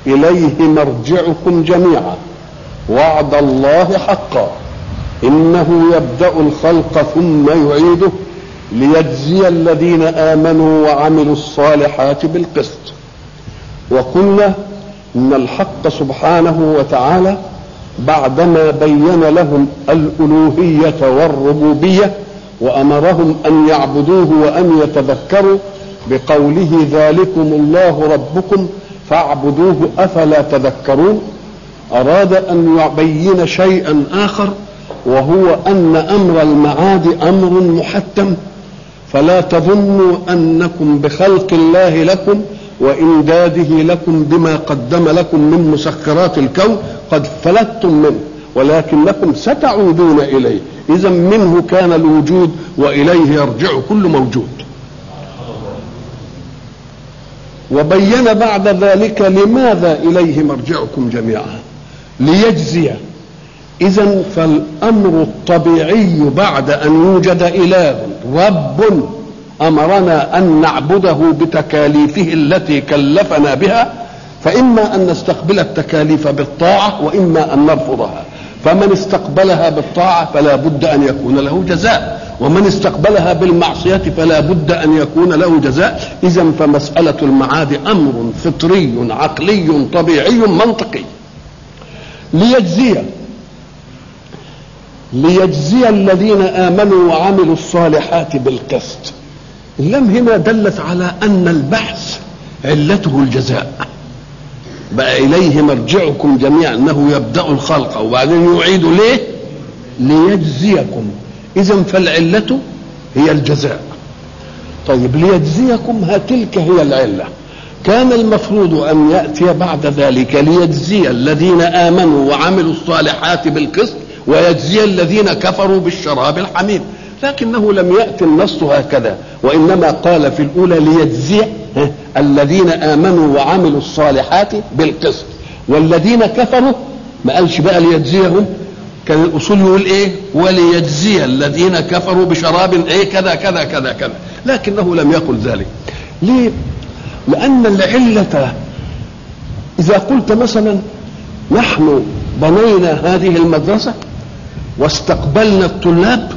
إليه مرجعكم جميعا وعد الله حقا إنه يبدأ الخلق ثم يعيده ليجزي الذين آمنوا وعملوا الصالحات بالقسط وقلنا إن الحق سبحانه وتعالى بعدما بين لهم الألوهية والربوبية وأمرهم أن يعبدوه وأن يتذكروا بقوله ذلكم الله ربكم فاعبدوه أفلا تذكرون أراد أن يبين شيئا آخر وهو أن أمر المعاد أمر محتم فلا تظنوا أنكم بخلق الله لكم وإمداده لكم بما قدم لكم من مسخرات الكون قد فلتم منه ولكنكم ستعودون إليه إذا منه كان الوجود وإليه يرجع كل موجود وبين بعد ذلك لماذا إليه مرجعكم جميعا ليجزي إذا فالأمر الطبيعي بعد أن يوجد إله رب أمرنا أن نعبده بتكاليفه التي كلفنا بها فإما أن نستقبل التكاليف بالطاعة وإما أن نرفضها فمن استقبلها بالطاعة فلا بد أن يكون له جزاء ومن استقبلها بالمعصية فلا بد أن يكون له جزاء إذا فمسألة المعاد أمر فطري عقلي طبيعي منطقي ليجزي ليجزي الذين آمنوا وعملوا الصالحات بالقسط اللام هنا دلت على أن البحث علته الجزاء بقى إليه مرجعكم جميعا أنه يبدأ الخلق وبعدين يعيد ليه ليجزيكم إذا فالعلة هي الجزاء طيب ليجزيكم ها تلك هي العلة كان المفروض أن يأتي بعد ذلك ليجزي الذين آمنوا وعملوا الصالحات بالقسط ويجزي الذين كفروا بالشراب الحميم لكنه لم يأتي النص هكذا وإنما قال في الأولى ليجزي الذين آمنوا وعملوا الصالحات بالقسط والذين كفروا ما قالش بقى ليجزيهم كان الأصول يقول إيه وليجزي الذين كفروا بشراب إيه كذا كذا كذا كذا لكنه لم يقل ذلك ليه لأن العلة إذا قلت مثلا نحن بنينا هذه المدرسة واستقبلنا الطلاب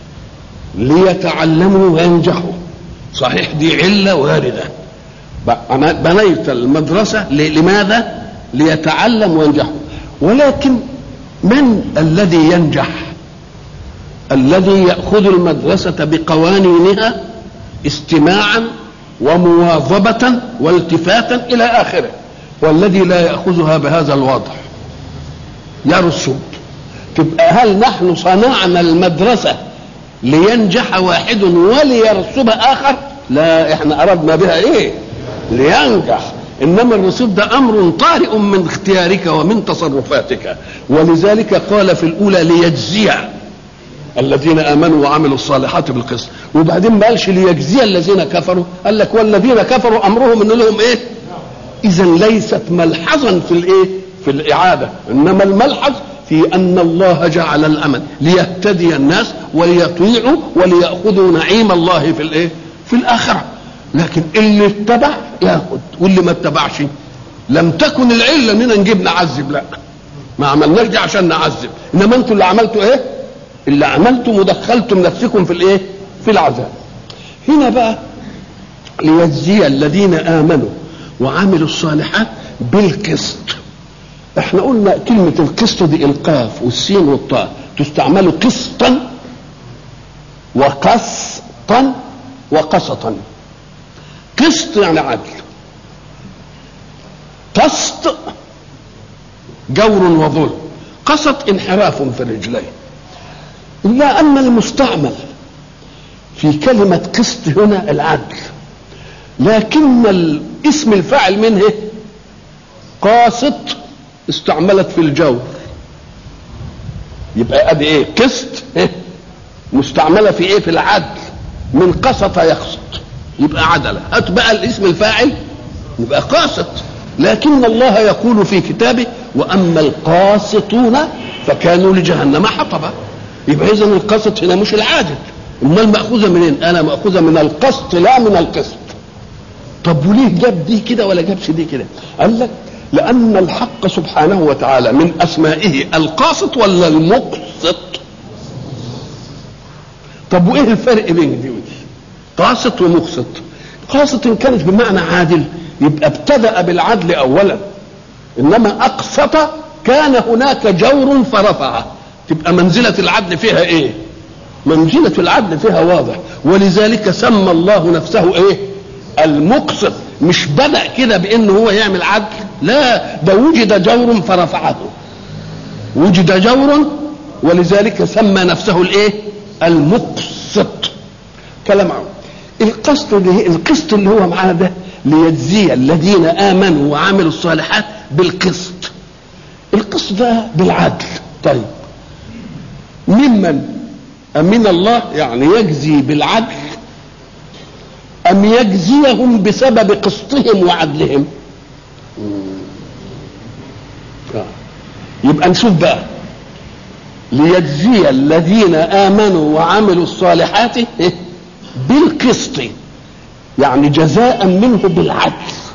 ليتعلموا وينجحوا صحيح دي علة واردة بنيت المدرسة لماذا ليتعلم وينجحوا ولكن من الذي ينجح الذي يأخذ المدرسة بقوانينها استماعا ومواظبة والتفاتا إلى آخره والذي لا يأخذها بهذا الوضع يرسب تبقى هل نحن صنعنا المدرسة لينجح واحد وليرسب آخر لا احنا أردنا بها ايه لينجح انما الرسوب ده امر طارئ من اختيارك ومن تصرفاتك ولذلك قال في الاولى ليجزي الذين امنوا وعملوا الصالحات بالقسط وبعدين ما قالش ليجزي الذين كفروا قال لك والذين كفروا امرهم ان لهم ايه اذا ليست ملحظا في الايه في الاعاده انما الملحظ في ان الله جعل الامل ليهتدي الناس وليطيعوا ولياخذوا نعيم الله في الايه في الاخره لكن اللي اتبع ياخد واللي ما اتبعش لم تكن العله اننا نجيب نعذب لا ما عملناش دي عشان نعذب انما انتوا اللي عملتوا ايه اللي عملتم ودخلتم نفسكم في الايه في العذاب هنا بقى ليجزي الذين امنوا وعملوا الصالحات بالقسط احنا قلنا كلمة القسط دي القاف والسين والطاء تستعمل قسطا وقسطا وقسطا قسط يعني عدل قسط جور وظلم قسط انحراف في الرجلين إلا أن المستعمل في كلمة قسط هنا العدل لكن اسم الفاعل منه قاسط استعملت في الجور يبقى ادي ايه قسط إيه؟ مستعمله في ايه في العدل من قسط يقسط يبقى عدله هات بقى الاسم الفاعل يبقى قاسط لكن الله يقول في كتابه واما القاسطون فكانوا لجهنم حطبا يبقى اذا القسط هنا مش العادل امال ماخوذه منين انا ماخوذه من القسط لا من القسط طب وليه جاب دي كده ولا جابش دي كده قال لك لأن الحق سبحانه وتعالى من أسمائه القاسط ولا المقسط طب وإيه الفرق بين دي ودي قاسط ومقسط قاسط إن كانت بمعنى عادل يبقى ابتدأ بالعدل أولا إنما أقسط كان هناك جور فرفعه تبقى منزلة العدل فيها إيه منزلة العدل فيها واضح ولذلك سمى الله نفسه إيه المقسط مش بدأ كده بأنه هو يعمل عدل لا ده وجد جور فرفعه وجد جور ولذلك سمى نفسه الايه المقسط كلام عم. القسط اللي القسط اللي هو معانا ده ليجزي الذين امنوا وعملوا الصالحات بالقسط القسط ده بالعدل طيب ممن أمن الله يعني يجزي بالعدل أم يجزيهم بسبب قسطهم وعدلهم يبقى نشوف بقى ليجزي الذين آمنوا وعملوا الصالحات بالقسط يعني جزاء منه بالعدل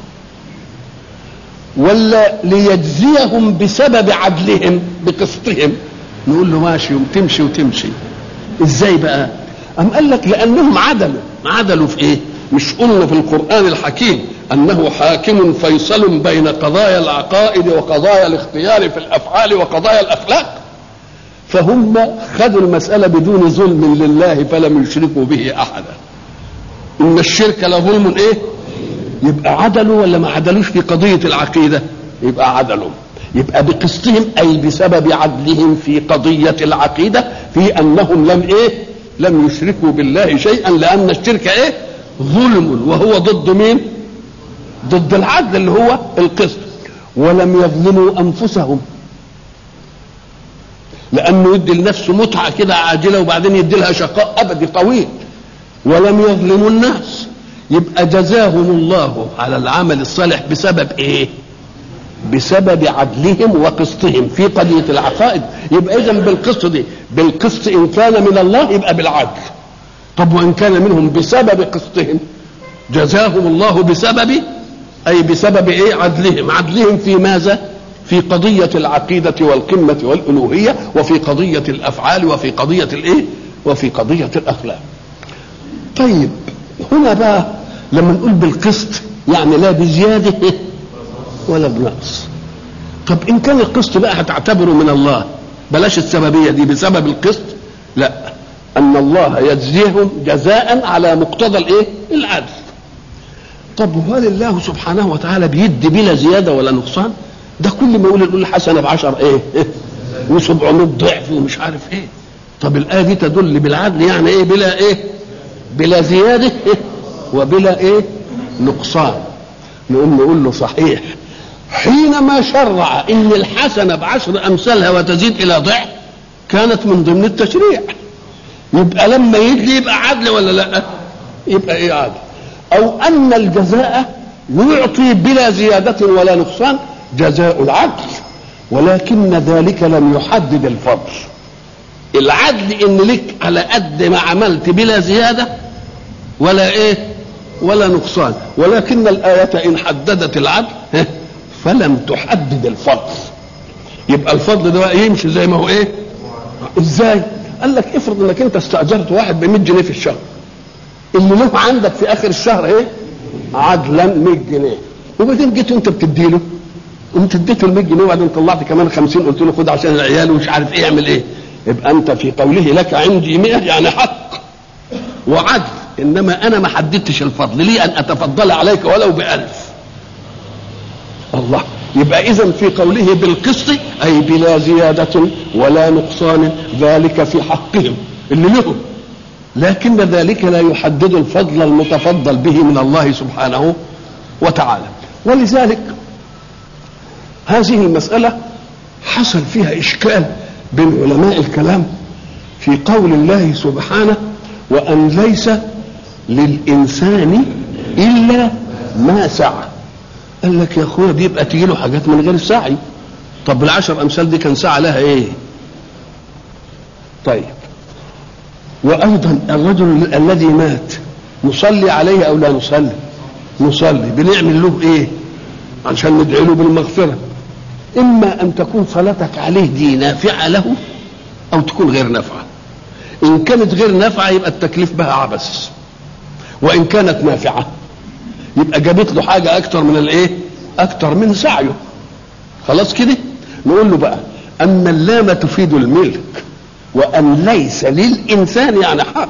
ولا ليجزيهم بسبب عدلهم بقسطهم نقول له ماشي وتمشي وتمشي ازاي بقى أم قال لك لأنهم عدلوا عدلوا في ايه مش قلنا في القرآن الحكيم أنه حاكم فيصل بين قضايا العقائد وقضايا الاختيار في الأفعال وقضايا الأخلاق فهم خدوا المسألة بدون ظلم لله فلم يشركوا به أحدا إن الشرك لظلم إيه يبقى عدلوا ولا ما عدلوش في قضية العقيدة يبقى عدلوا يبقى بقسطهم أي بسبب عدلهم في قضية العقيدة في أنهم لم إيه لم يشركوا بالله شيئا لأن الشرك إيه ظلم وهو ضد مين ضد العدل اللي هو القسط ولم يظلموا انفسهم لانه يدي لنفسه متعه كده عاجله وبعدين يدي لها شقاء ابدي طويل ولم يظلموا الناس يبقى جزاهم الله على العمل الصالح بسبب ايه بسبب عدلهم وقسطهم في قضيه العقائد يبقى اذا بالقسط دي بالقسط ان كان من الله يبقى بالعدل طب وان كان منهم بسبب قسطهم جزاهم الله بسبب اي بسبب ايه عدلهم عدلهم في ماذا في قضية العقيدة والقمة والألوهية وفي قضية الأفعال وفي قضية الإيه؟ وفي قضية الأخلاق. طيب هنا بقى لما نقول بالقسط يعني لا بزيادة ولا بنقص. طب إن كان القسط بقى هتعتبره من الله بلاش السببية دي بسبب القسط لا أن الله يجزيهم جزاء على مقتضى الإيه؟ العدل. طب وهل الله سبحانه وتعالى بيدي بلا زياده ولا نقصان؟ ده كل ما يقول يقول حسنه بعشر ايه؟ و700 ضعف ومش عارف ايه. طب الايه دي تدل بالعدل يعني ايه بلا ايه؟ بلا زياده إيه؟ وبلا ايه؟ نقصان. نقوم نقول له صحيح حينما شرع ان الحسنه بعشر امثالها وتزيد الى ضعف كانت من ضمن التشريع. يبقى لما يجي يبقى عدل ولا لا؟ يبقى ايه عدل؟ او ان الجزاء يعطي بلا زياده ولا نقصان جزاء العدل ولكن ذلك لم يحدد الفضل العدل ان لك على قد ما عملت بلا زياده ولا ايه ولا نقصان ولكن الايه ان حددت العدل فلم تحدد الفضل يبقى الفضل ده بقى يمشي زي ما هو ايه ازاي قال لك افرض انك انت استاجرت واحد ب 100 جنيه في الشهر اللي له عندك في اخر الشهر ايه عدلا 100 جنيه وبعدين جيت انت بتديله قمت اديته ال 100 جنيه وبعدين طلعت كمان 50 قلت له خد عشان العيال ومش عارف ايه اعمل ايه يبقى انت في قوله لك عندي 100 يعني حق وعدل انما انا ما حددتش الفضل لي ان اتفضل عليك ولو بألف الله يبقى اذا في قوله بالقسط اي بلا زياده ولا نقصان ذلك في حقهم اللي لهم لكن ذلك لا يحدد الفضل المتفضل به من الله سبحانه وتعالى ولذلك هذه المسألة حصل فيها إشكال بين علماء الكلام في قول الله سبحانه وأن ليس للإنسان إلا ما سعى قال لك يا أخويا دي يبقى تجي له حاجات من غير سعي طب العشر أمثال دي كان سعى لها إيه طيب وايضا الرجل الذي مات نصلي عليه او لا نصلي نصلي بنعمل له ايه عشان ندعي له بالمغفرة إما أن تكون صلاتك عليه دي نافعة له أو تكون غير نافعة إن كانت غير نافعة يبقى التكليف بها عبث وإن كانت نافعة يبقى جابت له حاجة أكتر من الإيه؟ أكتر من سعيه خلاص كده نقول له بقى أن اللام تفيد الملك وأن ليس للإنسان يعني حق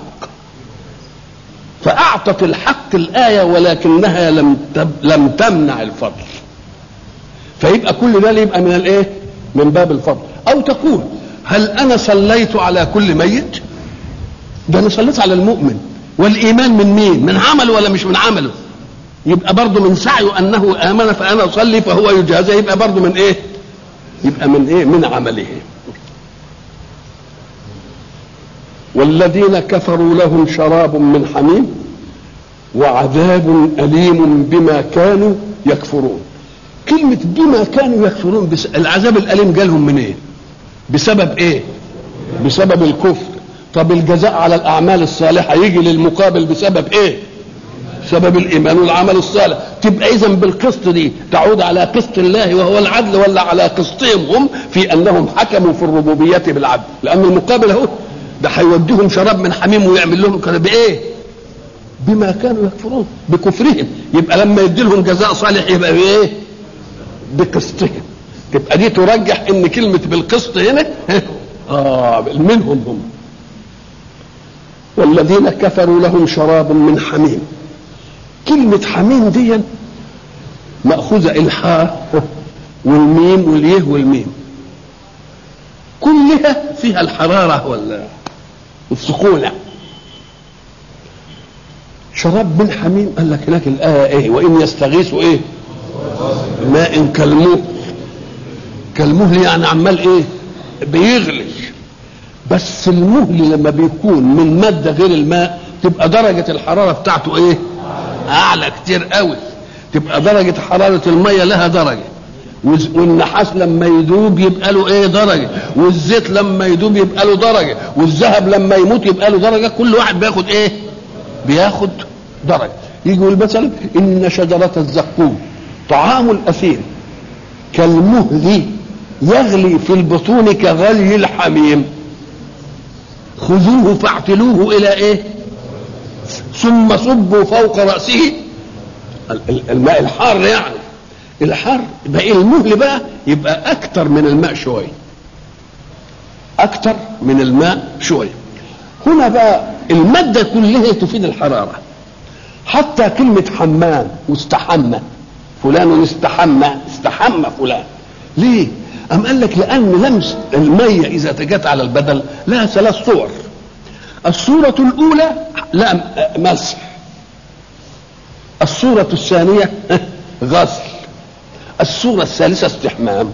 فأعطت الحق الآية ولكنها لم تب لم تمنع الفضل فيبقى كل ده يبقى من الايه؟ من باب الفضل أو تقول هل أنا صليت على كل ميت؟ ده أنا صليت على المؤمن والإيمان من مين؟ من عمله ولا مش من عمله؟ يبقى برضه من سعيه أنه آمن فأنا أصلي فهو يجازى يبقى برضه من إيه؟ يبقى من إيه؟ من عمله والذين كفروا لهم شراب من حميم وعذاب أليم بما كانوا يكفرون كلمة بما كانوا يكفرون بس العذاب الأليم جالهم من إيه بسبب إيه بسبب الكفر طب الجزاء على الأعمال الصالحة يجي للمقابل بسبب إيه سبب الإيمان والعمل الصالح تبقى إذا بالقسط دي تعود على قسط الله وهو العدل ولا على قسطهم هم في أنهم حكموا في الربوبية بالعدل لأن المقابل أهو ده هيوديهم شراب من حميم ويعمل لهم كده بايه بما كانوا يكفرون بكفرهم يبقى لما يدي لهم جزاء صالح يبقى بايه بقسطهم تبقى دي ترجح ان كلمه بالقسط هنا اه منهم هم والذين كفروا لهم شراب من حميم كلمة حميم دي مأخوذة الحاء والميم واليه والميم كلها فيها الحرارة ولا السخونة شراب من حميم قال لك هناك الآية إيه وإن يستغيثوا إيه ماء كالمهل كالمهل يعني عمال إيه بيغلي بس المهل لما بيكون من مادة غير الماء تبقى درجة الحرارة بتاعته إيه أعلى كتير قوي تبقى درجة حرارة المية لها درجة والنحاس لما يدوب يبقى له ايه درجه والزيت لما يدوب يبقى له درجه والذهب لما يموت يبقى له درجه كل واحد بياخد ايه بياخد درجه يجي يقول مثلا ان شجره الزقوم طعام الاثير كالمهل يغلي في البطون كغلي الحميم خذوه فاعتلوه الى ايه ثم صبوا فوق راسه الماء الحار يعني الحر بقى المهل بقى يبقى اكتر من الماء شويه اكتر من الماء شويه هنا بقى الماده كلها تفيد الحراره حتى كلمه حمام واستحمى فلان استحمى استحمى فلان ليه أم قال لك لأن لمس المية إذا جت على البدن لها ثلاث صور الصورة الأولى لا مسح الصورة الثانية غسل الصورة الثالثة استحمام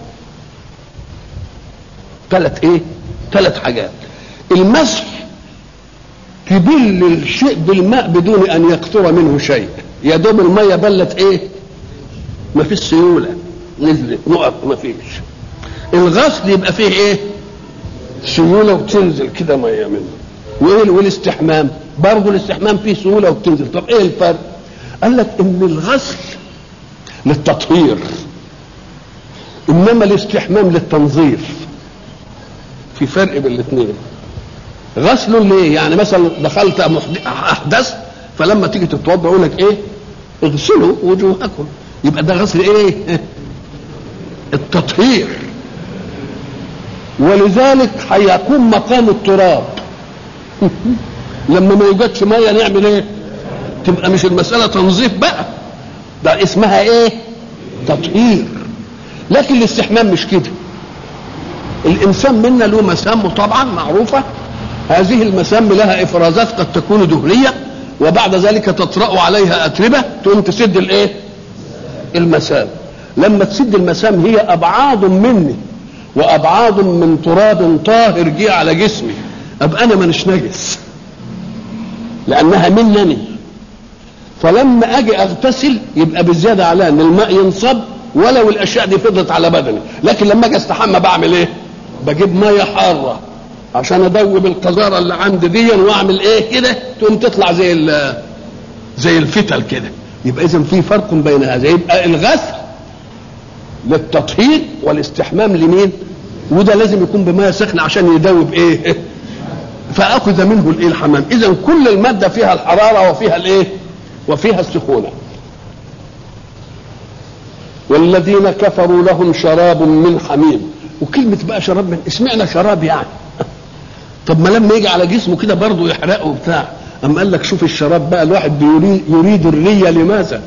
ثلاث ايه ثلاث حاجات المسح تبل الشيء بالماء بدون ان يقطر منه شيء يا دوب المية بلت ايه ما فيش سيولة نزلت نقط ما فيش الغسل يبقى فيه ايه سيولة وتنزل كده مية منه وايه والاستحمام برضه الاستحمام فيه سيولة وبتنزل طب ايه الفرق قال لك ان الغسل للتطهير انما الاستحمام للتنظيف في فرق بين الاثنين غسل ليه يعني مثلا دخلت احدث فلما تيجي تتوضا يقول لك ايه اغسلوا وجوهكم يبقى ده غسل ايه التطهير ولذلك هيكون مقام التراب لما ما يوجدش ميه نعمل ايه تبقى مش المساله تنظيف بقى ده اسمها ايه تطهير لكن الاستحمام مش كده الانسان منا له مسام طبعا معروفه هذه المسام لها افرازات قد تكون دهنيه وبعد ذلك تطرا عليها اتربه تقوم تسد الايه المسام لما تسد المسام هي ابعاد مني وابعاد من تراب طاهر جه على جسمي ابقى انا مانيش نجس لانها منني فلما اجي اغتسل يبقى بالزياده على ان الماء ينصب ولو الاشياء دي فضلت على بدني لكن لما اجي استحمى بعمل ايه بجيب ميه حاره عشان ادوب القذاره اللي عندي دي واعمل ايه كده تقوم تطلع زي زي الفتل كده يبقى اذا في فرق بين هذا يبقى الغسل للتطهير والاستحمام لمين وده لازم يكون بميه سخنه عشان يدوب ايه فاخذ منه الايه الحمام اذا كل الماده فيها الحراره وفيها الايه وفيها السخونه والذين كفروا لهم شراب من حميم وكلمة بقى شراب من اسمعنا شراب يعني طب ما لما يجي على جسمه كده برضه يحرقه وبتاع أما قال لك شوف الشراب بقى الواحد بيريد يريد الرية لماذا؟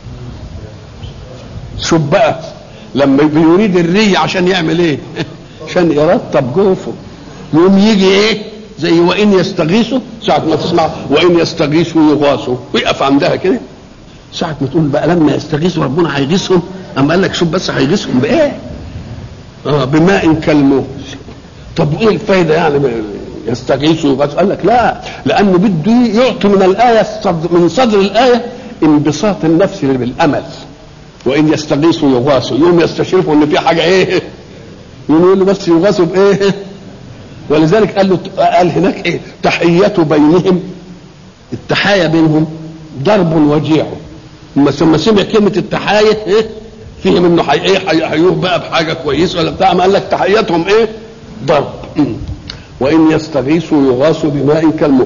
شوف بقى لما بيريد الرية عشان يعمل ايه؟ عشان يرطب جوفه يقوم يجي ايه؟ زي وإن يستغيثوا ساعة ما تسمع وإن يستغيثوا يغاثوا ويقف عندها كده ساعة ما تقول بقى لما يستغيثوا ربنا هيغيثهم أما قال لك شوف بس هيغيثهم بإيه؟ آه بماء كالموت طب وإيه الفايدة يعني يستغيثوا بس قال لك لا لأنه بده يعطي من الآية من صدر الآية انبساط النفس بالأمل وإن يستغيثوا يغاثوا يوم يستشرفوا إن في حاجة إيه؟ يقول له بس يغاثوا بإيه؟ ولذلك قال له قال هناك إيه؟ تحية بينهم التحايا بينهم ضرب وجيع ثم سمع كلمة التحاية إيه؟ فيهم انه حي ايه هيحيوه بقى بحاجه كويسه ولا بتاع ما قال لك تحياتهم ايه؟ ضرب وان يستغيثوا يغاثوا بماء كالمهل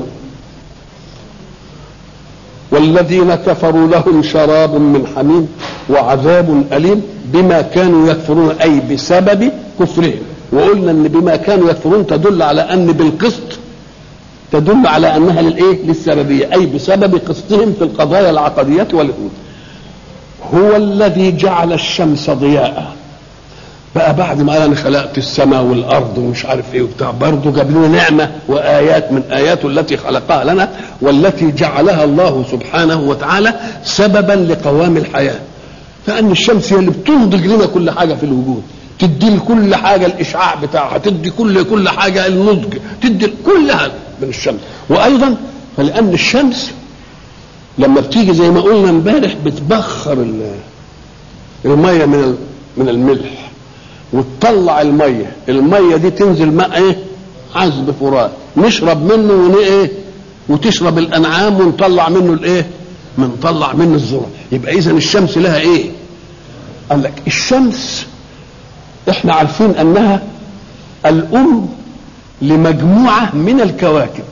والذين كفروا لهم شراب من حميم وعذاب اليم بما كانوا يكفرون اي بسبب كفرهم وقلنا ان بما كانوا يكفرون تدل على ان بالقسط تدل على انها للايه؟ للسببيه اي بسبب قسطهم في القضايا العقديه والامور هو الذي جعل الشمس ضياء بقى بعد ما قال انا خلقت السماء والارض ومش عارف ايه وبتاع برضه جاب لنا نعمه وايات من اياته التي خلقها لنا والتي جعلها الله سبحانه وتعالى سببا لقوام الحياه لان الشمس هي اللي بتنضج لنا كل حاجه في الوجود تدي لكل حاجه الاشعاع بتاعها تدي كل كل حاجه النضج تدي كل هذا من الشمس وايضا فلان الشمس لما بتيجي زي ما قلنا امبارح بتبخر الميه من من الملح وتطلع الميه الميه دي تنزل ماء ايه عذب فرات نشرب منه ون ايه وتشرب الانعام ونطلع منه الايه بنطلع منه الذره يبقى اذا الشمس لها ايه قال لك الشمس احنا عارفين انها الام لمجموعه من الكواكب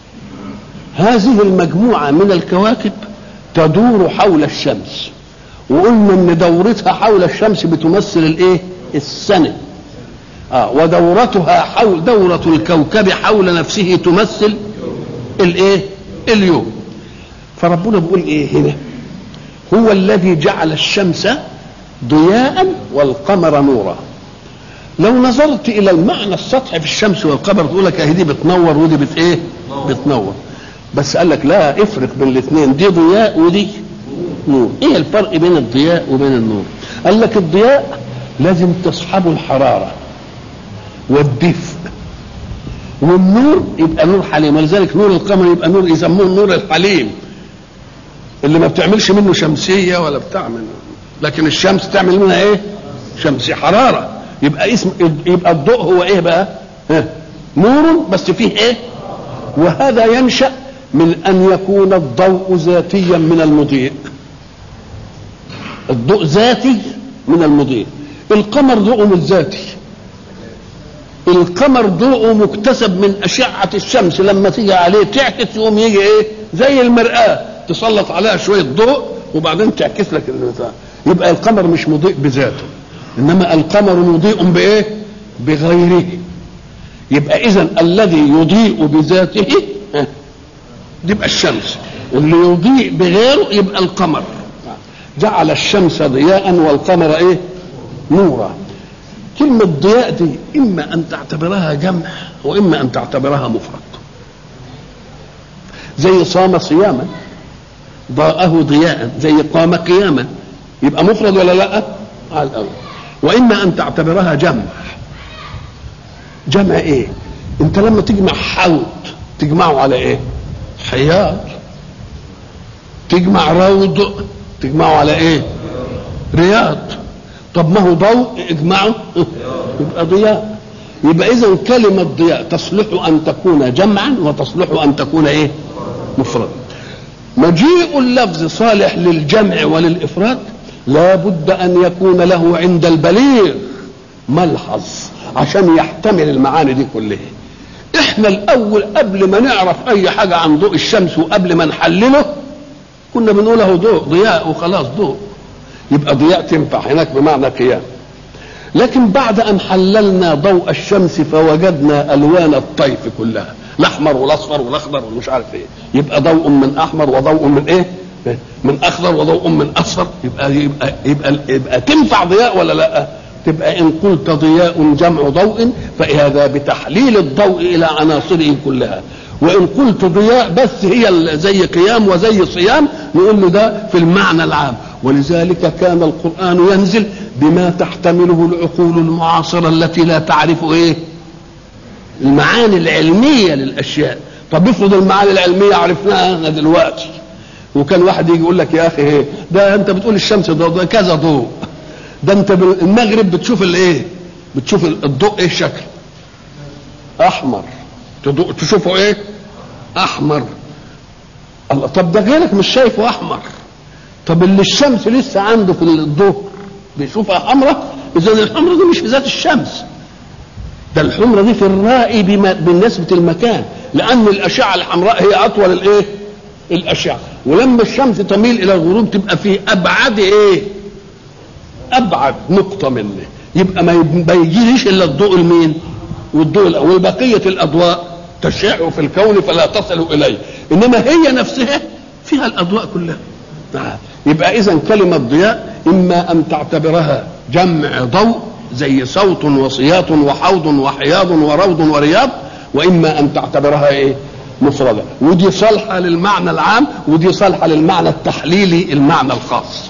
هذه المجموعة من الكواكب تدور حول الشمس وقلنا ان دورتها حول الشمس بتمثل الايه السنة آه ودورتها حول دورة الكوكب حول نفسه تمثل الايه اليوم فربنا بيقول ايه هنا هو الذي جعل الشمس ضياء والقمر نورا لو نظرت الى المعنى السطحي في الشمس والقمر تقول لك اهي دي بتنور ودي بت ايه بتنور بس قال لك لا افرق بين الاثنين دي ضياء ودي نور ايه الفرق بين الضياء وبين النور قال لك الضياء لازم تصحبه الحرارة والدفء والنور يبقى نور حليم ولذلك نور القمر يبقى نور يسموه النور الحليم اللي ما بتعملش منه شمسية ولا بتعمل لكن الشمس تعمل منها ايه شمسية حرارة يبقى اسم يبقى الضوء هو ايه بقى ها نور بس فيه ايه وهذا ينشأ من أن يكون الضوء ذاتيا من المضيء الضوء ذاتي من المضيء القمر ضوءه مش ذاتي القمر ضوءه مكتسب من أشعة الشمس لما تيجي عليه تعكس يقوم يجي إيه زي المرآة تسلط عليها شوية ضوء وبعدين تعكس لك البتاع يبقى القمر مش مضيء بذاته إنما القمر مضيء بإيه بغيره يبقى إذا الذي يضيء بذاته يبقى الشمس واللي يضيء بغيره يبقى القمر جعل الشمس ضياء والقمر ايه نورا كلمة ضياء دي إما أن تعتبرها جمع وإما أن تعتبرها مفرد زي صام صياما ضاءه ضياء زي قام قياما يبقى مفرد ولا لا على الأول وإما أن تعتبرها جمع جمع إيه أنت لما تجمع حوض تجمعه على إيه حيار تجمع روض تجمعه على ايه رياض طب ما هو ضوء اجمعه يبقى ضياء يبقى اذا كلمه ضياء تصلح ان تكون جمعا وتصلح ان تكون ايه مفردا مجيء اللفظ صالح للجمع وللافراد لا بد ان يكون له عند البليغ ملحظ عشان يحتمل المعاني دي كلها احنا الاول قبل ما نعرف اي حاجه عن ضوء الشمس وقبل ما نحلله كنا بنقول له ضوء ضياء وخلاص ضوء يبقى ضياء تنفع هناك بمعنى قيام لكن بعد ان حللنا ضوء الشمس فوجدنا الوان الطيف كلها الاحمر والاصفر والاخضر ومش عارف ايه يبقى ضوء من احمر وضوء من ايه من اخضر وضوء من اصفر يبقى يبقى يبقى, يبقى, يبقى تنفع ضياء ولا لا تبقى ان قلت ضياء جمع ضوء فهذا بتحليل الضوء الى عناصره كلها وان قلت ضياء بس هي زي قيام وزي صيام نقول له ده في المعنى العام ولذلك كان القران ينزل بما تحتمله العقول المعاصره التي لا تعرف ايه المعاني العلميه للاشياء طب افرض المعاني العلميه عرفناها دلوقتي وكان واحد يجي يقول لك يا اخي ايه ده انت بتقول الشمس ضوء ده كذا ضوء ده انت المغرب بتشوف الايه بتشوف الضوء ايه الشكل احمر تشوفه ايه احمر الله طب ده غيرك مش شايفه احمر طب اللي الشمس لسه عنده في الضوء بيشوفها حمراء اذا الحمراء دي مش في ذات الشمس ده الحمراء دي في الرائي بالنسبة المكان لأن الأشعة الحمراء هي أطول الإيه؟ الأشعة ولما الشمس تميل إلى الغروب تبقى في أبعد إيه؟ أبعد نقطة منه يبقى ما يجيليش إلا الضوء المين؟ والضوء والبقية الأضواء تشع في الكون فلا تصل إليه إنما هي نفسها فيها الأضواء كلها يبقى إذا كلمة ضياء إما أن تعتبرها جمع ضوء زي صوت وصياط وحوض وحياض وروض ورياض واما ان تعتبرها ايه مفرده ودي صالحه للمعنى العام ودي صالحه للمعنى التحليلي المعنى الخاص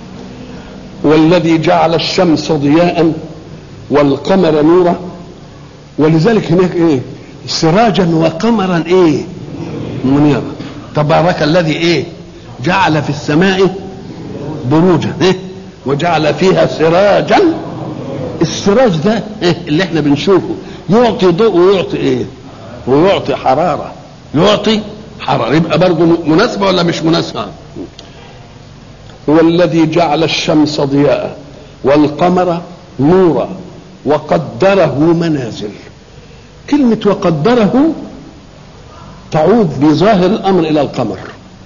والذي جعل الشمس ضياء والقمر نورا ولذلك هناك ايه سراجا وقمرا ايه منيرا تبارك الذي ايه جعل في السماء بروجا إيه؟ وجعل فيها سراجا السراج ده إيه اللي احنا بنشوفه يعطي ضوء ويعطي ايه ويعطي حرارة يعطي حرارة يبقى برضه مناسبة ولا مش مناسبة هو الذي جعل الشمس ضياء والقمر نورا وقدره منازل كلمة وقدره تعود بظاهر الأمر إلى القمر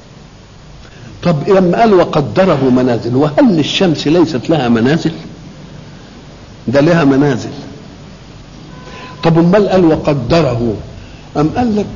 طب لما قال وقدره منازل وهل الشمس ليست لها منازل ده لها منازل طب امال قال وقدره ام قال لك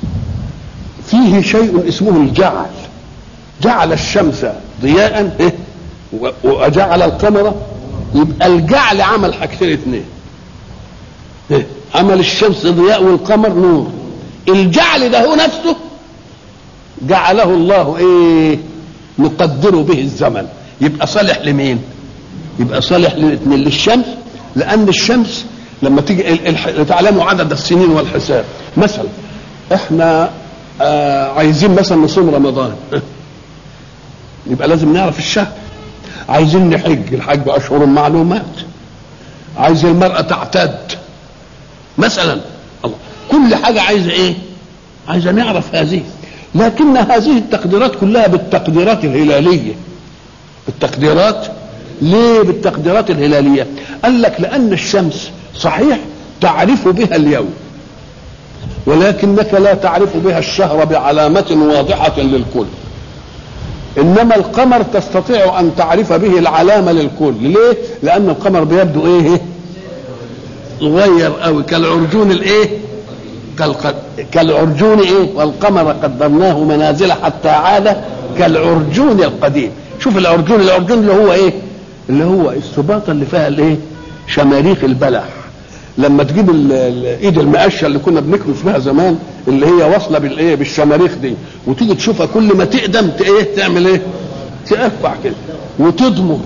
فيه شيء اسمه الجعل جعل الشمس ضياء إيه؟ وجعل القمر يبقى الجعل عمل حاجتين اثنين إيه؟ عمل الشمس ضياء والقمر نور الجعل ده هو نفسه جعله الله ايه نقدر به الزمن يبقى صالح لمين يبقى صالح للاثنين للشمس لان الشمس لما تيجي تعلموا عدد السنين والحساب مثلا احنا آه عايزين مثلا نصوم رمضان يبقى لازم نعرف الشهر عايزين نحج الحج باشهر معلومات عايز المراه تعتد مثلا الله كل حاجه عايزه ايه عايزه نعرف هذه لكن هذه التقديرات كلها بالتقديرات الهلاليه بالتقديرات ليه بالتقديرات الهلاليه قال لك لان الشمس صحيح تعرف بها اليوم ولكنك لا تعرف بها الشهر بعلامة واضحة للكل إنما القمر تستطيع أن تعرف به العلامة للكل ليه؟ لأن القمر بيبدو إيه؟ صغير قوي كالعرجون الإيه؟ كالقد... كالعرجون إيه؟ والقمر قدرناه منازل حتى عاد كالعرجون القديم شوف العرجون العرجون اللي هو إيه؟ اللي هو السباطة اللي فيها الإيه؟ شماريخ البلح لما تجيب الايد المقشه اللي كنا بنكنس بها زمان اللي هي واصله بالايه بالشماريخ دي وتيجي تشوفها كل ما تقدم ايه تعمل ايه تقفع كده وتضمر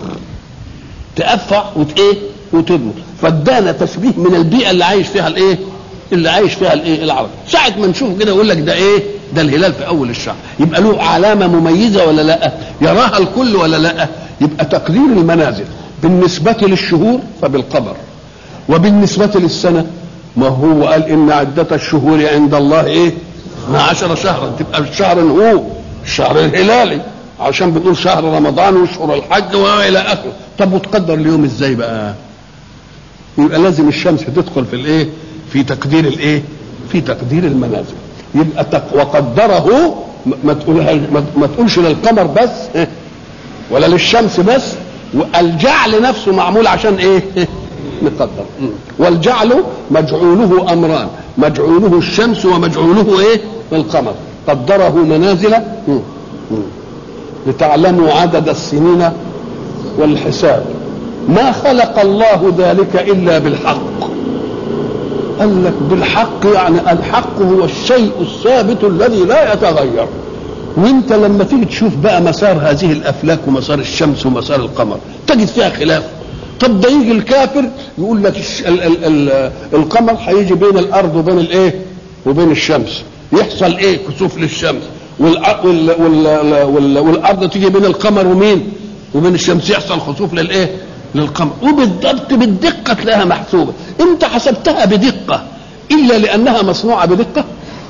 تقفع وت ايه وتضمر فادانا تشبيه من البيئه اللي عايش فيها الايه اللي عايش فيها الايه العرب ساعه ما نشوف كده يقول لك ده ايه ده الهلال في اول الشهر يبقى له علامه مميزه ولا لا يراها الكل ولا لا يبقى تقدير المنازل بالنسبه للشهور فبالقمر وبالنسبة للسنة ما هو قال إن عدة الشهور عند الله إيه؟ 12 شهرا تبقى الشهر هو الشهر الهلالي عشان بنقول شهر رمضان واشهر الحج والى اخره طب وتقدر اليوم ازاي بقى يبقى لازم الشمس تدخل في الايه في تقدير الايه في تقدير المنازل يبقى تق... وقدره ما تقولها ما تقولش للقمر بس ولا للشمس بس والجعل نفسه معمول عشان ايه نقدر والجعل مجعوله امران مجعوله الشمس ومجعوله ايه القمر قدره منازل لتعلموا عدد السنين والحساب ما خلق الله ذلك الا بالحق قال لك بالحق يعني الحق هو الشيء الثابت الذي لا يتغير وانت لما تيجي تشوف بقى مسار هذه الافلاك ومسار الشمس ومسار القمر تجد فيها خلاف طب ده يجي الكافر يقول لك ال ال ال القمر هيجي بين الارض وبين الايه وبين الشمس يحصل ايه كسوف للشمس وال وال وال وال والارض تيجي بين القمر ومين وبين الشمس يحصل خسوف للايه للقمر وبالضبط بالدقه تلاقيها محسوبه انت حسبتها بدقه الا لانها مصنوعه بدقه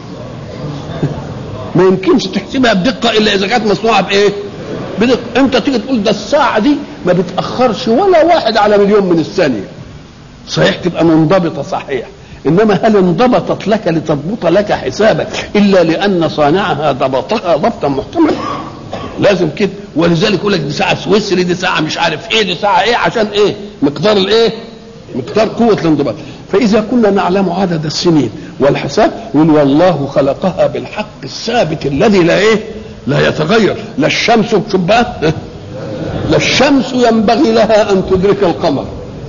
ما يمكنش تحسبها بدقه الا اذا كانت مصنوعه بايه بدقه انت تيجي تقول ده الساعه دي ما بتاخرش ولا واحد على مليون من الثانيه صحيح تبقى منضبطه صحيح انما هل انضبطت لك لتضبط لك حسابك الا لان صانعها ضبطها ضبطا محتملا لازم كده ولذلك يقول لك دي ساعه سويسري دي ساعه مش عارف ايه دي ساعه ايه عشان ايه مقدار الايه مقدار قوه الانضباط فاذا كنا نعلم عدد السنين والحساب يقول والله خلقها بالحق الثابت الذي لا ايه لا يتغير لا الشمس شوف بقى لا الشمس ينبغي لها ان تدرك القمر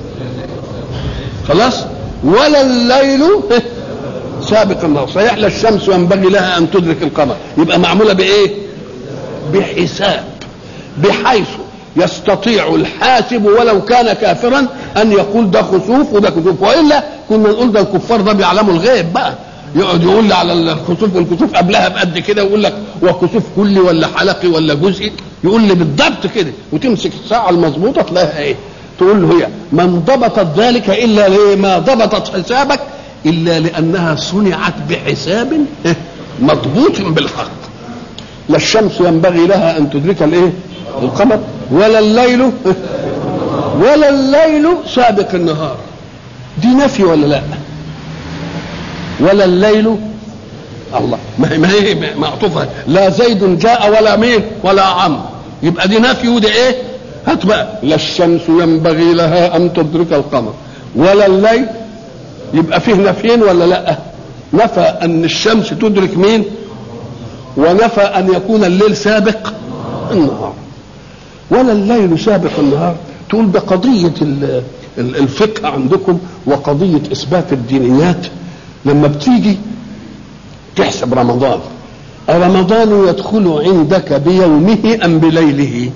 خلاص ولا الليل سابق النهار صحيح لا الشمس ينبغي لها ان تدرك القمر يبقى معموله بايه بحساب بحيث يستطيع الحاسب ولو كان كافرا ان يقول ده خسوف وده كسوف والا كنا نقول ده الكفار ده بيعلموا الغيب بقى يقعد يقول لي على الخسوف والكسوف قبلها بقد كده ويقول لك وكسوف كلي ولا حلقي ولا جزئي يقول لي بالضبط كده وتمسك الساعه المظبوطه تلاقيها ايه تقول له هي ما انضبطت ذلك الا لما ضبطت حسابك الا لانها صنعت بحساب مضبوط بالحق لا الشمس ينبغي لها ان تدرك الايه القمر ولا الليل ولا الليل سابق النهار دي نفي ولا لا ولا الليل الله ما هي ما هي معطوفه لا زيد جاء ولا مين ولا عم يبقى دي نفي ودي ايه هات بقى لا الشمس ينبغي لها ان تدرك القمر ولا الليل يبقى فيه نفيين ولا لا نفى ان الشمس تدرك مين ونفى ان يكون الليل سابق النهار ولا الليل سابق النهار تقول ده قضية الفقه عندكم وقضية إثبات الدينيات لما بتيجي تحسب رمضان رمضان يدخل عندك بيومه أم بليله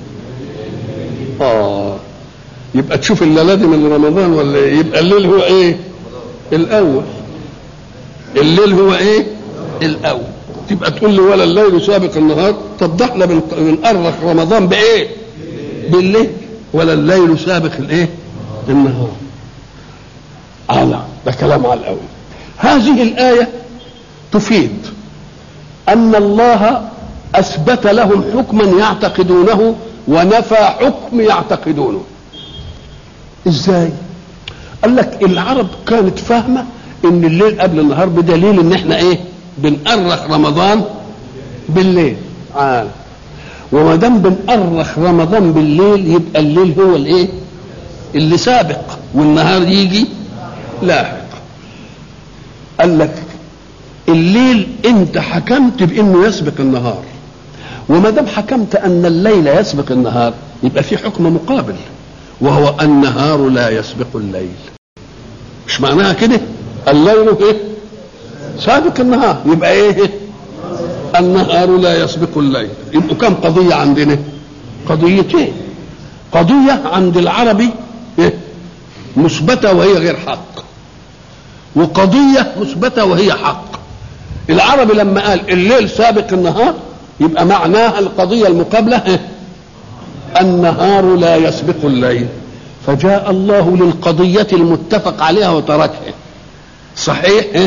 آه يبقى تشوف الليلة دي من رمضان ولا إيه؟ يبقى الليل هو إيه الأول الليل هو إيه الأول تبقى تقول لي ولا الليل سابق النهار طب ده احنا بنأرخ رمضان بايه؟ بالليل ولا الليل سابق الايه؟ النهار. على ده كلام على الأول. هذه الآية تفيد أن الله أثبت لهم حكما يعتقدونه ونفى حكم يعتقدونه. إزاي؟ قال لك العرب كانت فاهمة إن الليل قبل النهار بدليل إن إحنا إيه؟ بنأرخ رمضان بالليل عال وما دام بنأرخ رمضان بالليل يبقى الليل هو الايه؟ اللي سابق والنهار يجي لاحق قال لك الليل انت حكمت بانه يسبق النهار وما دام حكمت ان الليل يسبق النهار يبقى في حكم مقابل وهو النهار لا يسبق الليل مش معناها كده الليل ايه سابق النهار يبقى ايه النهار لا يسبق الليل يبقوا كم قضية عندنا قضيتين قضية عند العربي إيه؟ مثبتة وهي غير حق وقضية مثبتة وهي حق العربي لما قال الليل سابق النهار يبقى معناها القضية المقابلة إيه؟ النهار لا يسبق الليل فجاء الله للقضية المتفق عليها وتركها صحيح إيه؟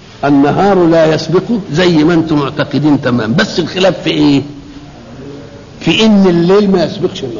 النهار لا يسبقه زي ما انتم معتقدين تمام بس الخلاف في ايه في ان الليل ما يسبقش النهار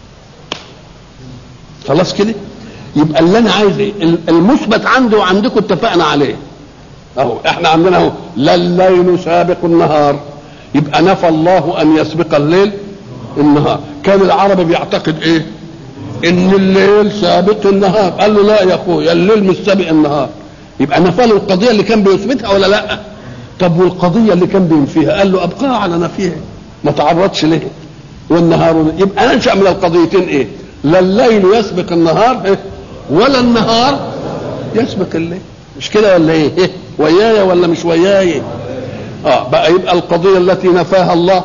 خلاص كده يبقى اللي انا عايز ايه المثبت عنده وعندكم اتفقنا عليه اهو احنا عندنا اهو لا الليل سابق النهار يبقى نفى الله ان يسبق الليل النهار كان العربي بيعتقد ايه ان الليل سابق النهار قال له لا يا اخويا الليل مش سابق النهار يبقى نفى له القضيه اللي كان بيثبتها ولا لا طب والقضيه اللي كان بينفيها قال له ابقاها على نفيها ما تعرضش ليه والنهار يبقى ننشا من القضيتين ايه لا الليل يسبق النهار إيه؟ ولا النهار يسبق الليل مش كده ولا ايه, إيه؟ ويايا ولا مش وياي اه بقى يبقى القضيه التي نفاها الله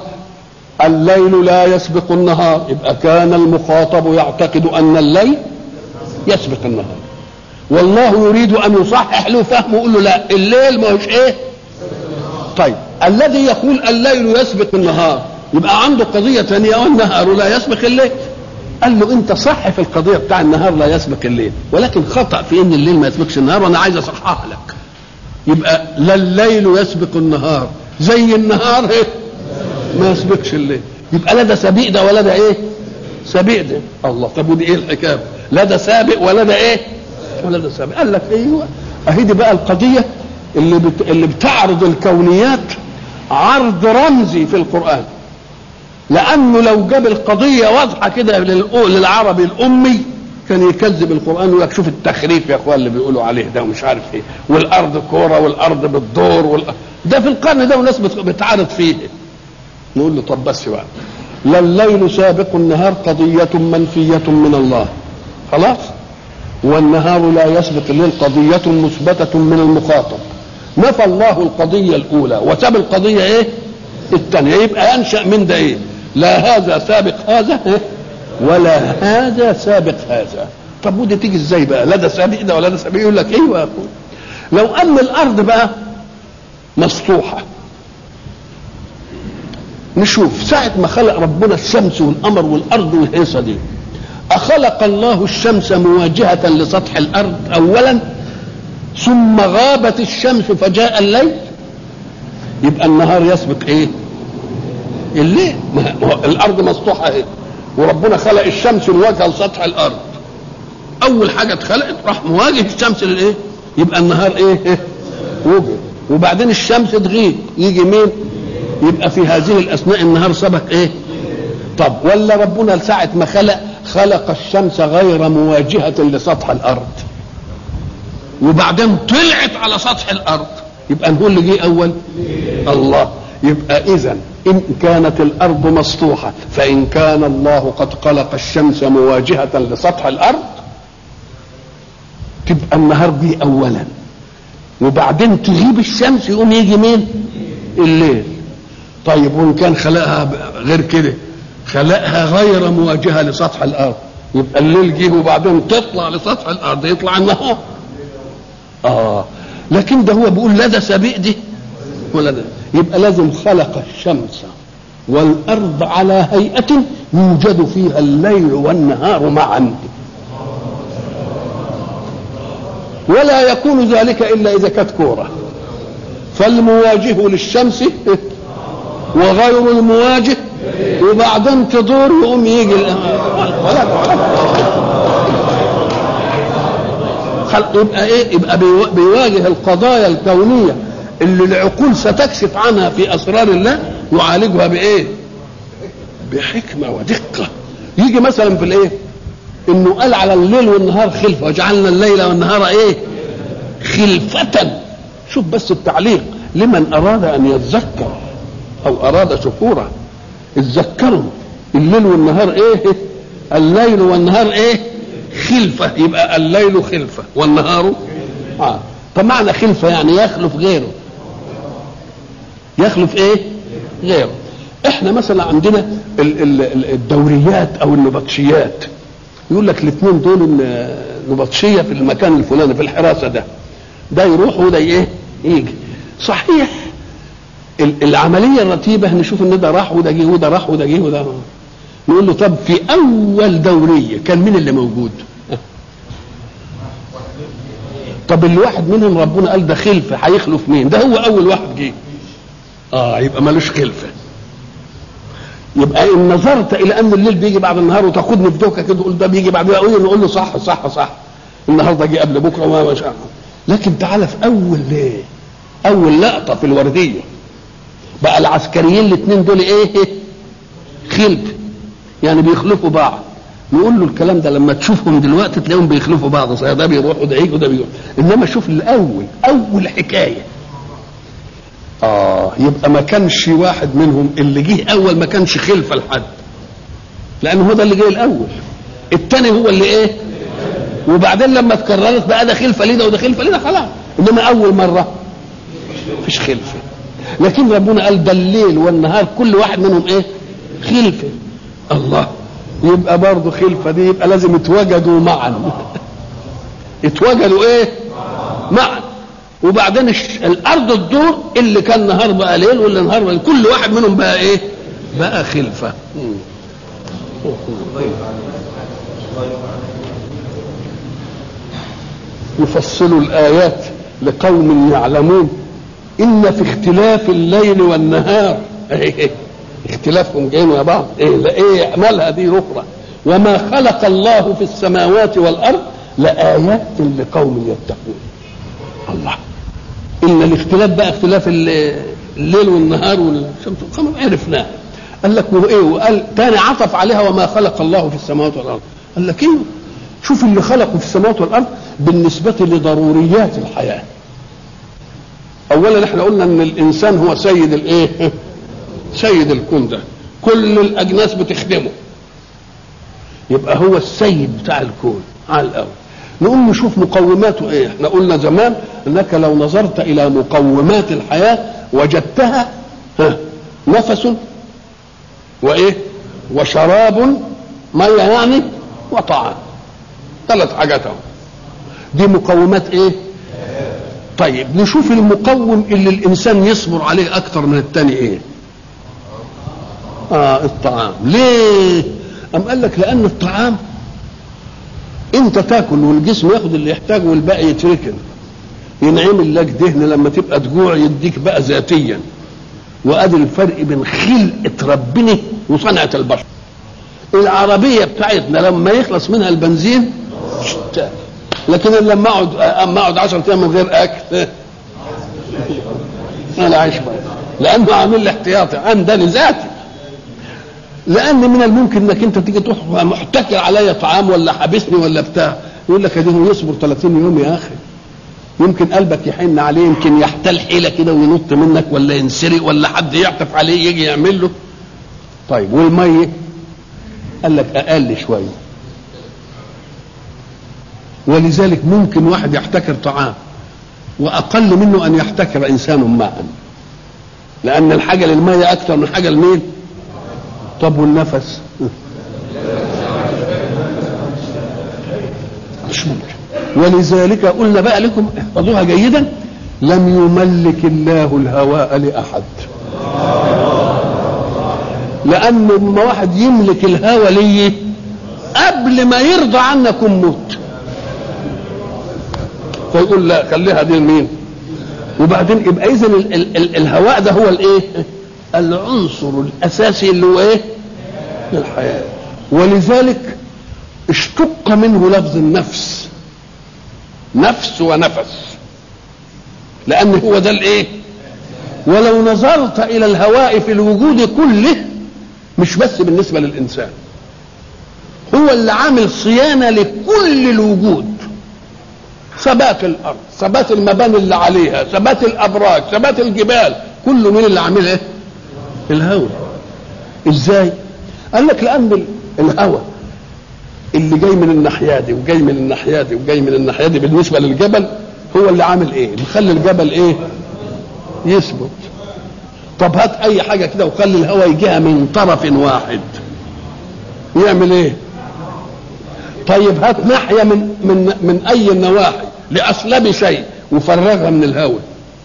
الليل لا يسبق النهار يبقى كان المخاطب يعتقد ان الليل يسبق النهار والله يريد ان يصحح له فهمه يقول له لا الليل ما هوش ايه طيب الذي يقول الليل يسبق النهار يبقى عنده قضية ثانية والنهار لا يسبق الليل قال له انت صح في القضية بتاع النهار لا يسبق الليل ولكن خطأ في ان الليل ما يسبقش النهار وانا عايز اصحح لك يبقى لا الليل يسبق النهار زي النهار ايه ما يسبقش الليل يبقى لا ده سبيق ده ولا ده ايه سبيق ده الله طب ودي ايه الحكايه لا ده سابق ولا ده ايه ولا ده سابق قال لك ايوه اهي دي بقى القضيه اللي بت... اللي بتعرض الكونيات عرض رمزي في القران لانه لو جاب القضيه واضحه كده للعربي الامي كان يكذب القران ويقول لك شوف التخريف يا اخوان اللي بيقولوا عليه ده ومش عارف ايه والارض كوره والارض بتدور وال... ده في القرن ده وناس بتعارض فيه نقول له طب بس بقى لا الليل سابق النهار قضية منفية من الله خلاص والنهار لا يسبق الليل قضية مثبتة من المخاطب نفى الله القضية الأولى وساب القضية إيه؟ الثانية يبقى ينشأ من ده إيه؟ لا هذا سابق هذا إيه؟ ولا هذا سابق هذا طب ودي تيجي ازاي بقى لا ده سابق ده ولا ده سابق يقول لك ايوه يا اخويا لو ان الارض بقى مسطوحه نشوف ساعة ما خلق ربنا الشمس والقمر والأرض والهيصة دي أخلق الله الشمس مواجهة لسطح الأرض أولا ثم غابت الشمس فجاء الليل يبقى النهار يسبق إيه؟ الليل الأرض مسطوحة إيه؟ وربنا خلق الشمس مواجهة لسطح الأرض أول حاجة اتخلقت راح مواجه الشمس للإيه؟ يبقى النهار إيه؟ إيه؟ وجد وبعدين الشمس تغيب يجي مين؟ يبقى في هذه الاثناء النهار سبق ايه طب ولا ربنا ساعة ما خلق خلق الشمس غير مواجهة لسطح الارض وبعدين طلعت على سطح الارض يبقى نقول اللي جه اول الله يبقى اذا ان كانت الارض مسطوحه فان كان الله قد خلق الشمس مواجهه لسطح الارض تبقى النهار دي اولا وبعدين تغيب الشمس يقوم يجي مين الليل طيب وان كان خلقها غير كده خلقها غير مواجهه لسطح الارض يبقى الليل جه وبعدين تطلع لسطح الارض يطلع النهار اه لكن ده هو بيقول لا ده سبيق دي ولا ده يبقى لازم خلق الشمس والارض على هيئه يوجد فيها الليل والنهار معا ولا يكون ذلك الا اذا كانت كوره فالمواجه للشمس وغير المواجه وبعدين تدور يقوم يجي ولا يبقى ايه يبقى بيواجه القضايا الكونيه اللي العقول ستكشف عنها في اسرار الله يعالجها بايه بحكمه ودقه يجي مثلا في الايه انه قال على الليل والنهار خلفه وجعلنا الليل والنهار ايه خلفه شوف بس التعليق لمن اراد ان يتذكر او اراد شكورا اتذكروا الليل والنهار ايه الليل والنهار ايه خلفه يبقى الليل خلفه والنهار اه فمعنى خلفه يعني يخلف غيره يخلف ايه غيره احنا مثلا عندنا الدوريات او النبطشيات يقول لك الاثنين دول نبطشيه في المكان الفلاني في الحراسه ده ده يروح وده ايه يجي صحيح العمليه الرتيبه نشوف ان ده راح وده جه وده راح وده جه وده نقول له طب في اول دوريه كان مين اللي موجود؟ طب الواحد منهم ربنا قال ده خلفه هيخلف مين؟ ده هو اول واحد جه. اه يبقى ملوش خلفه. يبقى ان نظرت الى ان الليل بيجي بعد النهار وتاخدني في دوكه كده تقول ده بيجي بعد اقول نقول له صح صح صح النهارده جه قبل بكره وما شاء لكن تعالى في اول ليه اول لقطه في الورديه بقى العسكريين الاثنين دول ايه خلف يعني بيخلفوا بعض نقول له الكلام ده لما تشوفهم دلوقتي تلاقيهم بيخلفوا بعض صحيح ده بيروح وده يجي وده بيروح انما شوف الاول اول حكايه اه يبقى ما كانش واحد منهم اللي جه اول ما كانش خلفه لحد لان هو ده اللي جه الاول الثاني هو اللي ايه وبعدين لما اتكررت بقى ده خلفه ليه ده وده خلفه ليه ده خلاص انما اول مره مفيش خلفه لكن ربنا قال ده الليل والنهار كل واحد منهم ايه خلفه الله يبقى برضه خلفه دي يبقى لازم يتوجدوا معا يتوجدوا ايه معا وبعدين الارض الدور اللي كان نهار بقى ليل واللي نهار بقى كل واحد منهم بقى ايه بقى خلفه يفصل الايات لقوم يعلمون ان في اختلاف الليل والنهار اختلافهم جايين مع بعض ايه لا ايه مالها دي اخرى وما خلق الله في السماوات والارض لايات لقوم يتقون الله ان الاختلاف بقى اختلاف الليل والنهار والشمس والقمر عرفناه قال لك وايه وقال تاني عطف عليها وما خلق الله في السماوات والارض قال لك ايه شوف اللي خلقه في السماوات والارض بالنسبه لضروريات الحياه اولا احنا قلنا ان الانسان هو سيد الايه سيد الكون ده كل الاجناس بتخدمه يبقى هو السيد بتاع الكون على الاول نقول نشوف مقوماته ايه احنا قلنا زمان انك لو نظرت الى مقومات الحياه وجدتها ها نفس وايه وشراب ميه يعني وطعام ثلاث حاجات اهو دي مقومات ايه طيب نشوف المقوم اللي الانسان يصبر عليه اكتر من الثاني ايه اه الطعام ليه ام قال لك لان الطعام انت تاكل والجسم ياخد اللي يحتاجه والباقي يتركن ينعمل لك دهن لما تبقى تجوع يديك بقى ذاتيا وادي الفرق بين خلقه ربنا وصنعه البشر العربيه بتاعتنا لما يخلص منها البنزين لكن لما اقعد اما اقعد 10 ايام من غير اكل انا عايش بقى لانه عامل لي احتياطي عندني ذاتي لان من الممكن انك انت تيجي تروح محتكر عليا طعام ولا حابسني ولا بتاع يقول لك ادينه يصبر 30 يوم يا اخي يمكن قلبك يحن عليه يمكن يحتال حيله كده وينط منك ولا ينسرق ولا حد يعطف عليه يجي يعمل له طيب والميه قال لك اقل شويه ولذلك ممكن واحد يحتكر طعام واقل منه ان يحتكر انسان ماء لان الحاجه للميه اكثر من حاجه لمين طب والنفس مش ممكن ولذلك قلنا بقى لكم احفظوها جيدا لم يملك الله الهواء لاحد لان لما واحد يملك الهوى ليه قبل ما يرضى عنك موت فيقول لا خليها دي لمين وبعدين يبقى اذا ال- ال- ال- الهواء ده هو الايه العنصر الاساسي اللي هو ايه الحياه ولذلك اشتق منه لفظ النفس نفس ونفس لان هو ده الايه ولو نظرت الى الهواء في الوجود كله مش بس بالنسبه للانسان هو اللي عامل صيانه لكل الوجود ثبات الارض ثبات المباني اللي عليها ثبات الابراج ثبات الجبال كله مين اللي عامل ايه الهواء ازاي قال لك لان الهواء اللي جاي من الناحيه دي وجاي من الناحيه دي وجاي من الناحيه دي بالنسبه للجبل هو اللي عامل ايه مخلي الجبل ايه يثبت طب هات اي حاجه كده وخلي الهواء يجيها من طرف واحد يعمل ايه طيب هات ناحيه من من من اي النواحي لاصلب شيء وفرغها من الهواء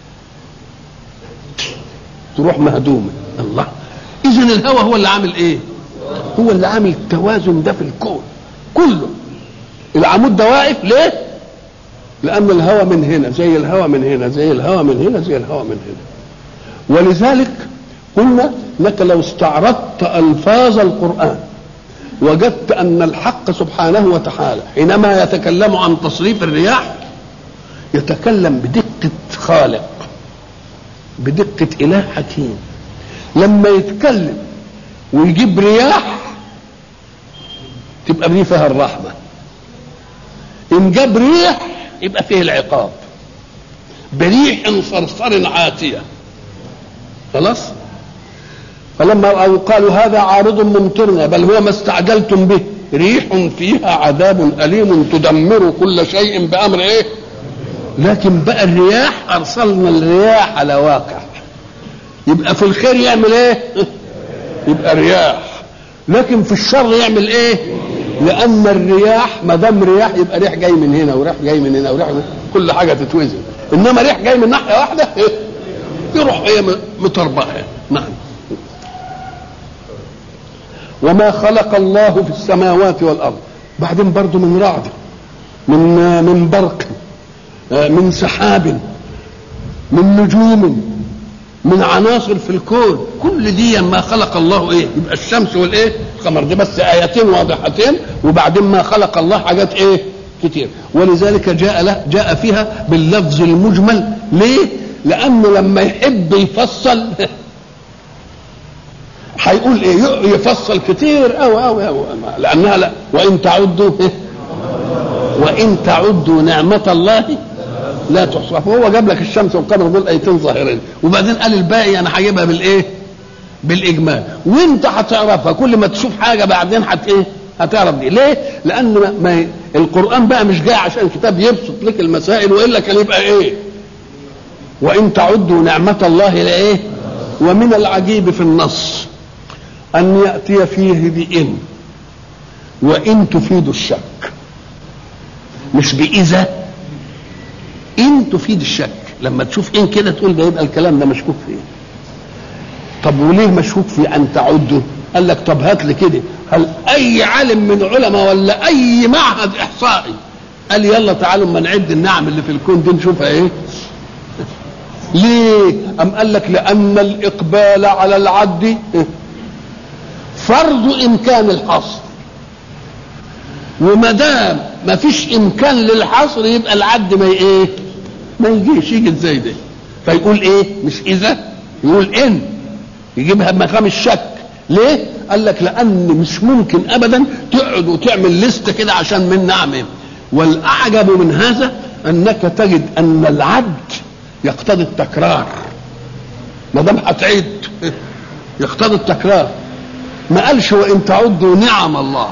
تروح مهدومه الله اذا الهواء هو اللي عامل ايه هو اللي عامل التوازن ده في الكون كله العمود ده واقف ليه لان الهواء من هنا زي الهواء من هنا زي الهواء من هنا زي الهواء من هنا ولذلك قلنا انك لو استعرضت الفاظ القران وجدت ان الحق سبحانه وتعالى حينما يتكلم عن تصريف الرياح يتكلم بدقه خالق بدقه اله حكيم لما يتكلم ويجيب رياح تبقى دي فيها الرحمه ان جاب ريح يبقى فيه العقاب بريح صرصر عاتيه خلاص فلما أو قالوا هذا عارض ممطرنا بل هو ما استعجلتم به ريح فيها عذاب أليم تدمر كل شيء بأمر إيه لكن بقى الرياح أرسلنا الرياح على واقع يبقى في الخير يعمل إيه يبقى رياح لكن في الشر يعمل إيه لأن الرياح ما دام رياح يبقى ريح جاي من هنا وريح جاي من هنا وريح من كل حاجة تتوزن إنما ريح جاي من ناحية واحدة يروح هي مطربقة نعم وما خلق الله في السماوات والارض بعدين برضه من رعد من من برق من سحاب من نجوم من عناصر في الكون كل دي ما خلق الله ايه يبقى الشمس والايه القمر دي بس ايتين واضحتين وبعدين ما خلق الله حاجات ايه كتير ولذلك جاء له جاء فيها باللفظ المجمل ليه لانه لما يحب يفصل هيقول ايه يفصل كتير قوي قوي قوي لانها لا وان تعدوا إيه؟ وان تعدوا نعمه الله لا تحصى فهو جاب لك الشمس والقمر دول ايتين ظاهرين وبعدين قال الباقي انا هجيبها بالايه بالاجمال وانت هتعرفها كل ما تشوف حاجه بعدين هت ايه هتعرف دي ليه لان ما, ما القران بقى مش جاي عشان كتاب يبسط لك المسائل والا كان يبقى ايه وان تعدوا نعمه الله لايه ومن العجيب في النص أن يأتي فيه بإن وإن تفيد الشك مش بإذا إن تفيد الشك لما تشوف إن كده تقول ده يبقى الكلام ده مشكوك فيه طب وليه مشكوك في أن تعده قال لك طب هات لي كده هل أي عالم من علماء ولا أي معهد إحصائي قال يلا تعالوا اما نعد النعم اللي في الكون دي نشوفها ايه ليه أم قال لك لأن الإقبال على العد فرض امكان الحصر وما دام ما فيش امكان للحصر يبقى العد ما ايه ما يجيش يجي ازاي ده فيقول ايه مش اذا يقول ان يجيبها بمقام الشك ليه قال لك لان مش ممكن ابدا تقعد وتعمل لسته كده عشان من نعمه والاعجب من هذا انك تجد ان العد يقتضي التكرار ما دام هتعد يقتضي التكرار ما قالش وان تعدوا نعم الله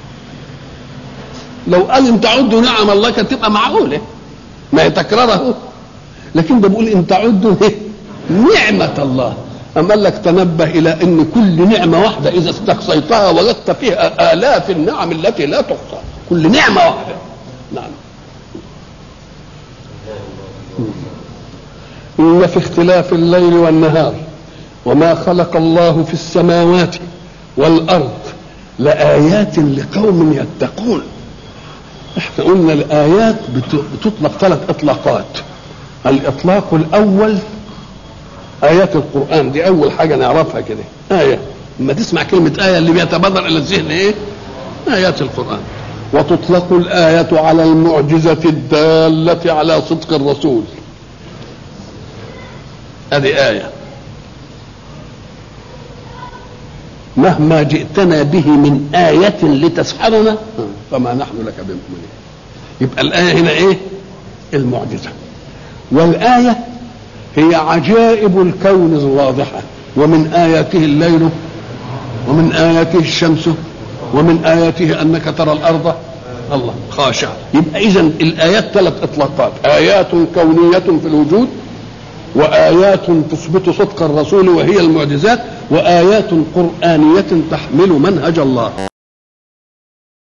لو قال ان تعدوا نعم الله كانت تبقى معقوله ما هي تكراره لكن ده بيقول ان تعدوا نعمة الله أم قال لك تنبه إلى أن كل نعمة واحدة إذا استقصيتها وجدت فيها آلاف النعم التي لا تحصى كل نعمة واحدة نعم إن في اختلاف الليل والنهار وما خلق الله في السماوات والارض لآيات لقوم يتقون احنا قلنا الآيات بتطلق ثلاث إطلاقات الإطلاق الأول آيات القرآن دي أول حاجة نعرفها كده آية لما تسمع كلمة آية اللي بيتبادر إلى الذهن إيه؟ آيات القرآن وتطلق الآية على المعجزة الدالة على صدق الرسول هذه آية مهما جئتنا به من آية لتسحرنا فما نحن لك بمؤمنين يبقى الآية هنا إيه المعجزة والآية هي عجائب الكون الواضحة ومن آياته الليل ومن آياته الشمس ومن آياته أنك ترى الأرض الله خاشعة يبقى إذا الآيات ثلاث إطلاقات آيات كونية في الوجود وآيات تثبت صدق الرسول وهي المعجزات وآيات قرآنية تحمل منهج الله